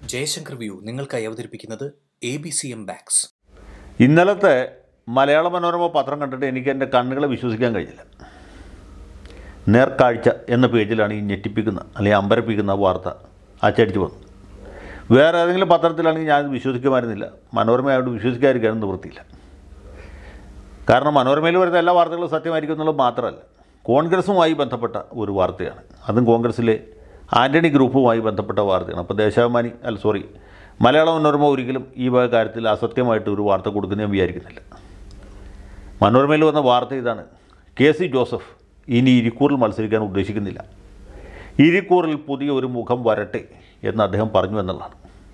Jaishankar view നിങ്ങൾക്കായി അവതരിപ്പിക്കുന്നത് A B C M ബാക്സ് ഇന്നലത്തെ മലയാള മനോരമ പത്രം കണ്ടിട്ട് എനിക്ക് എൻ്റെ കണ്ണുകളെ വിശ്വസിക്കാൻ കഴിഞ്ഞില്ല നേർക്കാഴ്ച എന്ന പേജിലാണ് ഈ ഞെട്ടിപ്പിക്കുന്ന അല്ലെങ്കിൽ അമ്പരപ്പിക്കുന്ന വാർത്ത അച്ചടിച്ച് വന്നത് വേറെ ഏതെങ്കിലും പത്രത്തിലാണെങ്കിൽ ഞാൻ വിശ്വസിക്കുമായിരുന്നില്ല മനോരമയായോട് വിശ്വസിക്കാതിരിക്കാനും നിവൃത്തിയില്ല കാരണം മനോരമയിൽ വരുന്ന എല്ലാ വാർത്തകളും സത്യമായിരിക്കും എന്നുള്ളത് മാത്രമല്ല കോൺഗ്രസുമായി ബന്ധപ്പെട്ട ഒരു വാർത്തയാണ് അതും കോൺഗ്രസിലെ ആൻ്റണി ഗ്രൂപ്പുമായി ബന്ധപ്പെട്ട വാർത്തയാണ് അപ്പോൾ ദേശാഭിമാനി അല്ല സോറി മലയാള മനോരമ ഒരിക്കലും ഈ വക കാര്യത്തിൽ അസത്യമായിട്ട് ഒരു വാർത്ത കൊടുക്കുന്ന ഞാൻ വിചാരിക്കുന്നില്ല മനോരമയിൽ വന്ന വാർത്ത ഇതാണ് കെ സി ജോസഫ് ഇനി ഇരിക്കൂറിൽ മത്സരിക്കാൻ ഉദ്ദേശിക്കുന്നില്ല ഇരിക്കൂറിൽ പുതിയ ഒരു മുഖം വരട്ടെ എന്ന് അദ്ദേഹം പറഞ്ഞു എന്നുള്ളതാണ്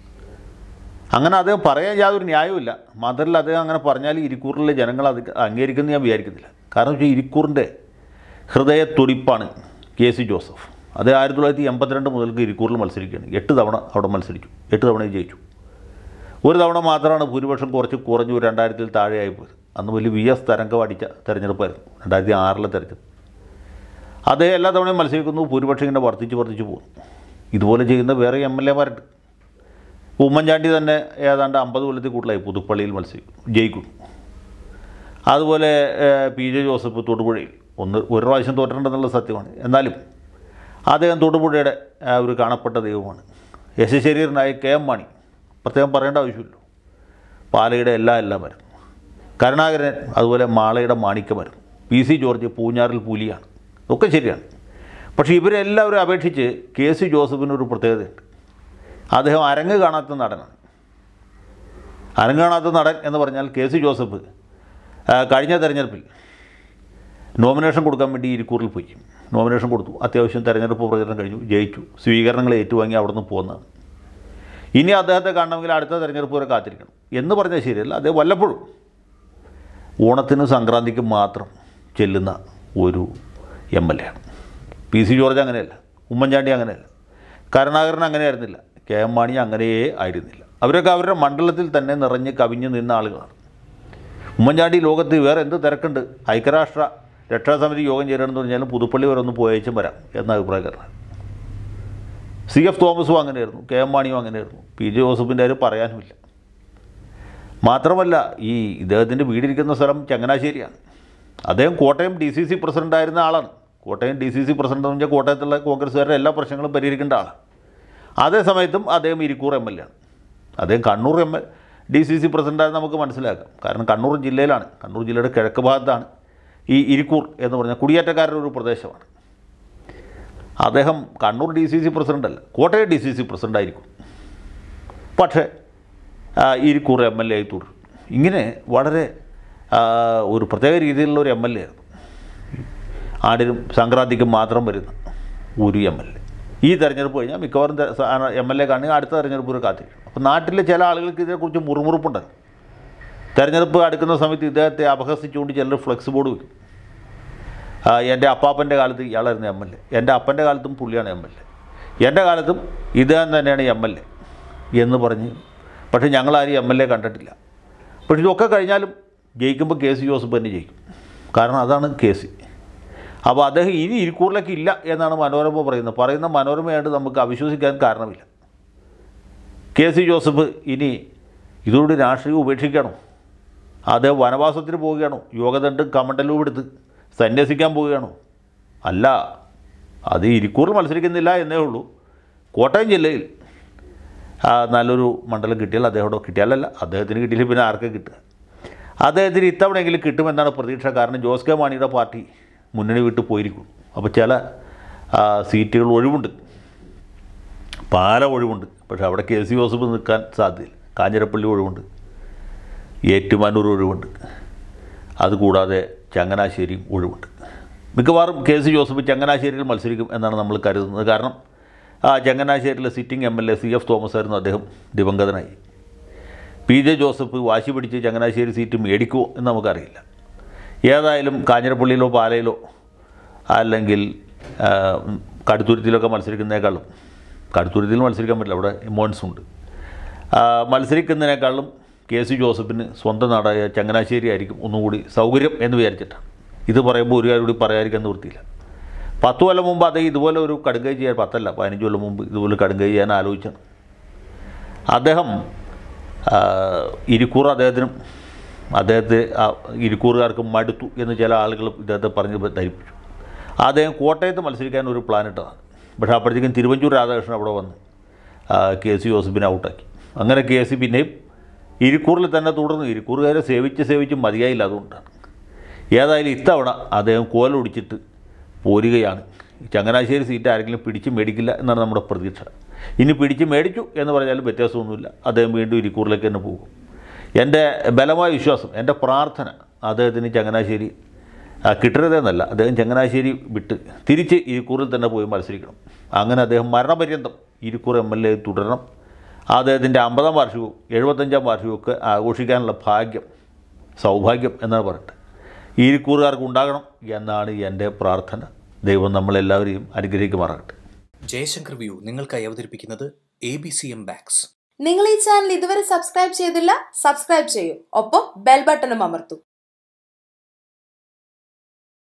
അങ്ങനെ അദ്ദേഹം പറയാൻ യാതൊരു ന്യായവുമില്ല മാത്രമല്ല അദ്ദേഹം അങ്ങനെ പറഞ്ഞാൽ ഇരിക്കൂറിലെ ജനങ്ങൾ അത് അംഗീകരിക്കുന്നത് ഞാൻ വിചാരിക്കുന്നില്ല കാരണം വെച്ചാൽ ഇരിക്കൂറിൻ്റെ ഹൃദയത്തുടിപ്പാണ് കെ സി ജോസഫ് അത് ആയിരത്തി തൊള്ളായിരത്തി എൺപത്തിരണ്ട് മുതൽക്ക് ഇരിക്കൂറിൽ മത്സരിക്കുകയാണ് എട്ട് തവണ അവിടെ മത്സരിച്ചു എട്ട് തവണയും ജയിച്ചു ഒരു തവണ മാത്രമാണ് ഭൂരിപക്ഷം കുറച്ച് കുറഞ്ഞു രണ്ടായിരത്തിൽ താഴെയായി പോയത് അന്ന് വലിയ വി എസ് തരംഗം അടിച്ച തെരഞ്ഞെടുപ്പായിരുന്നു രണ്ടായിരത്തി ആറിലെ തെരഞ്ഞെടുപ്പ് അദ്ദേഹം എല്ലാ തവണയും മത്സരിക്കുന്നു ഭൂരിപക്ഷം ഇങ്ങനെ വർദ്ധിച്ച് വർദ്ധിച്ച് പോകുന്നു ഇതുപോലെ ചെയ്യുന്ന വേറെ എം എൽ എമാരുണ്ട് ഉമ്മൻചാണ്ടി തന്നെ ഏതാണ്ട് അമ്പത് കൊല്ലത്തിൽ കൂടുതലായി പുതുപ്പള്ളിയിൽ മത്സരിക്കും ജയിക്കുന്നു അതുപോലെ ഏഹ്, പി ജെ ജോസഫ് തൊടുപുഴയിൽ ഒന്ന് ഒരു പ്രാവശ്യം തോറ്റിട്ടുണ്ടെന്നുള്ള സത്യമാണ് എന്നാലും അദ്ദേഹം തൊടുപുഴയുടെ ആ, ഒരു കാണപ്പെട്ട ദൈവമാണ് യശശരീരനായ കെ എം മാണി പ്രത്യേകം പറയേണ്ട ആവശ്യമില്ലല്ലോ പാലയുടെ എല്ലാ എല്ലാം വരുന്നു കരുണാകരൻ അതുപോലെ മാളയുടെ മാണിക്യം വരുന്നു പി സി ജോർജ് പൂഞ്ഞാറിൽ പൂലിയാണ് ഒക്കെ ശരിയാണ് പക്ഷേ ഇവരെല്ലാവരും അപേക്ഷിച്ച് കെ സി ജോസഫിനൊരു പ്രത്യേകതയുണ്ട് അദ്ദേഹം അരങ്ങ് കാണാത്ത നടനാണ് അരങ്ങ് കാണാത്ത നടൻ എന്ന് പറഞ്ഞാൽ കെ സി ജോസഫ് ആ, കഴിഞ്ഞ തെരഞ്ഞെടുപ്പിൽ നോമിനേഷൻ കൊടുക്കാൻ വേണ്ടി ഇരിക്കൂറിൽ പോയി നോമിനേഷൻ കൊടുത്തു അത്യാവശ്യം തെരഞ്ഞെടുപ്പ് പ്രചരണം കഴിഞ്ഞു ജയിച്ചു സ്വീകരണങ്ങൾ ഏറ്റുവാങ്ങി അവിടെ നിന്ന് പോകുന്നതാണ് ഇനി അദ്ദേഹത്തെ കാണണമെങ്കിൽ അടുത്ത തെരഞ്ഞെടുപ്പ് വരെ കാത്തിരിക്കണം എന്ന് പറഞ്ഞാൽ ശരിയല്ല അദ്ദേഹം വല്ലപ്പോഴും ഓണത്തിന് സംക്രാന്തിക്ക് മാത്രം ചെല്ലുന്ന ഒരു എം എൽ എ ആണ് പി സി ജോർജ് അങ്ങനെയല്ല ഉമ്മൻചാണ്ടി അങ്ങനെയല്ല കരുണാകരൻ അങ്ങനെയായിരുന്നില്ല കെ എം മാണി അങ്ങനെയേ ആയിരുന്നില്ല അവരൊക്കെ അവരുടെ മണ്ഡലത്തിൽ തന്നെ നിറഞ്ഞ് കവിഞ്ഞു നിന്ന ആളുകളാണ് ഉമ്മൻചാണ്ടി ലോകത്ത് വേറെ എന്ത് തിരക്കുണ്ട് ഐക്യരാഷ്ട്ര രക്ഷാസമിതി യോഗം ചേരണമെന്ന് പറഞ്ഞാലും പുതുപ്പള്ളി വരെ ഒന്ന് പോയേച്ചും വരാം എന്ന അഭിപ്രായക്കാരനാണ് സി എഫ് തോമസും അങ്ങനെയായിരുന്നു കെ എം മാണിയും അങ്ങനെയായിരുന്നു പി ജെ ജോസഫിൻ്റെ കാര്യം പറയാനുമില്ല മാത്രമല്ല ഈ ഇദ്ദേഹത്തിൻ്റെ വീടിരിക്കുന്ന സ്ഥലം ചങ്ങനാശ്ശേരിയാണ് അദ്ദേഹം കോട്ടയം ഡി സി സി പ്രസിഡൻ്റായിരുന്ന ആളാണ് Kottayam D C C president എന്ന് പറഞ്ഞാൽ കോട്ടയത്തുള്ള കോൺഗ്രസ്സുകാരുടെ എല്ലാ പ്രശ്നങ്ങളും പരിഹരിക്കേണ്ട ആളാണ് അതേ സമയത്തും അദ്ദേഹം ഇരിക്കൂർ എം എൽ എ ആണ് അദ്ദേഹം Kannur M L D C C പ്രസിഡൻ്റാണെന്ന് നമുക്ക് മനസ്സിലാക്കാം കാരണം കണ്ണൂർ ജില്ലയിലാണ് കണ്ണൂർ ജില്ലയുടെ കിഴക്ക് ഭാഗത്താണ് ഈ ഇരിക്കൂർ എന്ന് പറഞ്ഞാൽ കുടിയേറ്റക്കാരുടെ ഒരു പ്രദേശമാണ് അദ്ദേഹം Kannur D C C president അല്ല Kottayam D C C president ആയിരിക്കും പക്ഷേ ആ, ഇരിക്കൂർ എം എൽ എ ആയി തുടരും ഇങ്ങനെ വളരെ ആ, ഒരു പ്രത്യേക രീതിയിലുള്ള ഒരു എം എൽ എ ആയിരുന്നു ആടിനും സംക്രാന്തിക്കും മാത്രം വരുന്ന ഒരു എം എൽ എ ഈ തെരഞ്ഞെടുപ്പ് കഴിഞ്ഞാൽ മിക്കവാറും എം എൽ എ കാണുക അടുത്ത തെരഞ്ഞെടുപ്പ് ഒരു കാത്തിരിക്കും അപ്പോൾ നാട്ടിലെ ചില ആളുകൾക്ക് ഇതിനെക്കുറിച്ച് മുറുമുറുപ്പുണ്ട് തെരഞ്ഞെടുപ്പ് അടുക്കുന്ന സമയത്ത് ഇദ്ദേഹത്തെ അപഹസിച്ചുകൊണ്ട് ചിലർ ഫ്ലെക്സ് ബോർഡ് വയ്ക്കും ആ, എൻ്റെ അപ്പാപ്പൻ്റെ കാലത്ത് ഇയാളായിരുന്നു എം എൽ എ എൻ്റെ അപ്പൻ്റെ കാലത്തും പുള്ളിയാണ് എം എൽ എ എൻ്റെ കാലത്തും ഇദ്ദേഹം തന്നെയാണ് എം എൽ എ എന്ന് പറഞ്ഞ് പക്ഷേ ഞങ്ങളാരും എം എൽ എ കണ്ടിട്ടില്ല പക്ഷേ ഇതൊക്കെ കഴിഞ്ഞാലും ജയിക്കുമ്പോൾ കെ സി ജോസഫ് തന്നെ ജയിക്കും കാരണം അതാണ് കെ സി അപ്പോൾ അദ്ദേഹം ഇനി ഇരിക്കൂറിലേക്ക് ഇല്ല എന്നാണ് മനോരമ പറയുന്നത് പറയുന്ന മനോരമയായിട്ട് നമുക്ക് അവിശ്വസിക്കാൻ കാരണമില്ല കെ സി ജോസഫ് ഇനി ഇതോട് രാഷ്ട്രീയം ഉപേക്ഷിക്കണോ അദ്ദേഹം വനവാസത്തിന് പോവുകയാണോ യോഗദണ്ഡും കമണ്ടലും എടുത്ത് സന്യസിക്കാൻ പോവുകയാണോ അല്ല അത് ഇരിക്കൂറിൽ മത്സരിക്കുന്നില്ല എന്നേ ഉള്ളൂ കോട്ടയം ജില്ലയിൽ ആ, നല്ലൊരു മണ്ഡലം കിട്ടിയാൽ അദ്ദേഹത്തോട് കിട്ടിയാലല്ല അദ്ദേഹത്തിന് കിട്ടിയില്ല പിന്നെ ആർക്കെ കിട്ടുക അദ്ദേഹത്തിന് ഇത്തവണയെങ്കിലും കിട്ടുമെന്നാണ് പ്രതീക്ഷ കാരണം ജോസ് കെ മാണിയുടെ പാർട്ടി മുന്നണി വിട്ട് പോയിരിക്കും അപ്പോൾ ചില ആ, സീറ്റുകൾ ഒഴിവുണ്ട് പാല ഒഴിവുണ്ട് പക്ഷേ അവിടെ കെ സി ജോസഫ് നിൽക്കാൻ സാധ്യതയില്ല കാഞ്ഞിരപ്പള്ളി ഒഴിവുണ്ട് ഏറ്റുമാനൂർ ഒഴിവുണ്ട് അതുകൂടാതെ ചങ്ങനാശ്ശേരിയും ഒഴിവുണ്ട് മിക്കവാറും കെ സി ജോസഫ് ചങ്ങനാശ്ശേരിയിൽ മത്സരിക്കും എന്നാണ് നമ്മൾ കരുതുന്നത് കാരണം ആ ചങ്ങനാശ്ശേരിയിലെ sitting M L A C F Thomas ആയിരുന്നു അദ്ദേഹം ദിവംഗതനായി പി ജെ ജോസഫ് വാശി പിടിച്ച് ചങ്ങനാശ്ശേരി സീറ്റ് മേടിക്കുമോ എന്ന് നമുക്കറിയില്ല ഏതായാലും കാഞ്ഞിരപ്പള്ളിയിലോ പാലയിലോ അല്ലെങ്കിൽ ആ, കടുത്തുരുത്തിയിലൊക്കെ മത്സരിക്കുന്നതിനേക്കാളും കടുത്തുരുത്തിയിൽ മത്സരിക്കാൻ പറ്റില്ല അവിടെ മോൻസ് ഉണ്ട് ആ, മത്സരിക്കുന്നതിനേക്കാളും കെ സി ജോസഫിന് സ്വന്തം നാടായ ചങ്ങനാശ്ശേരി ആയിരിക്കും ഒന്നുകൂടി സൗകര്യം എന്ന് വിചാരിച്ചിട്ടാണ് ഇത് പറയുമ്പോൾ ഒരു കാര്യം കൂടി പറയാതിരിക്കാൻ നിവൃത്തിയില്ല പത്ത് കൊല്ലം മുമ്പ് അദ്ദേഹം ഇതുപോലെ ഒരു കടുങ്കൈ ചെയ്യാൻ പത്തല്ല പതിനഞ്ച് കൊല്ലം മുമ്പ് ഇതുപോലെ കടുങ്കൈ ചെയ്യാൻ ആലോചിച്ചാണ് അദ്ദേഹം ആ, ഇരിക്കൂർ അദ്ദേഹത്തിനും അദ്ദേഹത്തെ ആ ഇരിക്കൂറുകാർക്ക് മടുത്തു എന്ന് ചില ആളുകൾ ഇദ്ദേഹത്തെ പറഞ്ഞ് ധരിപ്പിച്ചു അദ്ദേഹം കോട്ടയത്ത് മത്സരിക്കാൻ ഒരു പ്ലാൻ ഇട്ടതാണ് പക്ഷേ അപ്പോഴത്തേക്കും തിരുവഞ്ചൂർ രാധാകൃഷ്ണൻ അവിടെ വന്ന് ആ, കെ സി ജോസഫിനെ ഔട്ടാക്കി അങ്ങനെ കെ സി പിന്നെയും ഇരിക്കൂറിൽ തന്നെ തുടർന്നു ഇരിക്കൂറുകാരെ സേവിച്ച് സേവിച്ച് മതിയായില്ല അതുകൊണ്ടാണ് ഏതായാലും ഇത്തവണ അദ്ദേഹം കോലൊടിച്ചിട്ട് പോരുകയാണ് ചങ്ങനാശ്ശേരി സീറ്റ് ആരെങ്കിലും പിടിച്ച് മേടിക്കില്ല എന്നാണ് നമ്മുടെ പ്രതീക്ഷ ഇനി പിടിച്ച് മേടിച്ചു എന്ന് പറഞ്ഞാലും വ്യത്യാസമൊന്നുമില്ല അദ്ദേഹം വീണ്ടും ഇരിക്കൂറിലേക്ക് തന്നെ പോകും എൻ്റെ ബലമായ വിശ്വാസം എൻ്റെ പ്രാർത്ഥന അദ്ദേഹത്തിന് ചങ്ങനാശ്ശേരി ആ, കിട്ടരുതെന്നല്ല അദ്ദേഹം ചങ്ങനാശ്ശേരി വിട്ട് തിരിച്ച് ഇരിക്കൂറിൽ തന്നെ പോയി മത്സരിക്കണം അങ്ങനെ അദ്ദേഹം മരണപര്യന്തം ഇരിക്കൂർ എം എൽ എ തുടരണം അദ്ദേഹത്തിൻ്റെ അമ്പതാം വാർഷികവും എഴുപത്തഞ്ചാം വാർഷികവും ഒക്കെ ആഘോഷിക്കാനുള്ള ഭാഗ്യം സൗഭാഗ്യം എന്നാണ് പറയട്ടെ ഈ ഇരിക്കൂറുകാർക്ക് ഉണ്ടാകണം എന്നാണ് എൻ്റെ പ്രാർത്ഥന ദൈവം നമ്മളെല്ലാവരെയും അനുഗ്രഹിക്കുമാറാകട്ടെ ജയശങ്കർ വ്യൂ നിങ്ങൾക്കായി അവതരിപ്പിക്കുന്നത് എ ബി സി എം ബാക്സ് നിങ്ങൾ ഈ ചാനൽ ഇതുവരെ സബ്സ്ക്രൈബ് ചെയ്തില്ല സബ്സ്ക്രൈബ് ചെയ്യൂ ഒപ്പം ബെൽ ബട്ടണും അമർത്തൂ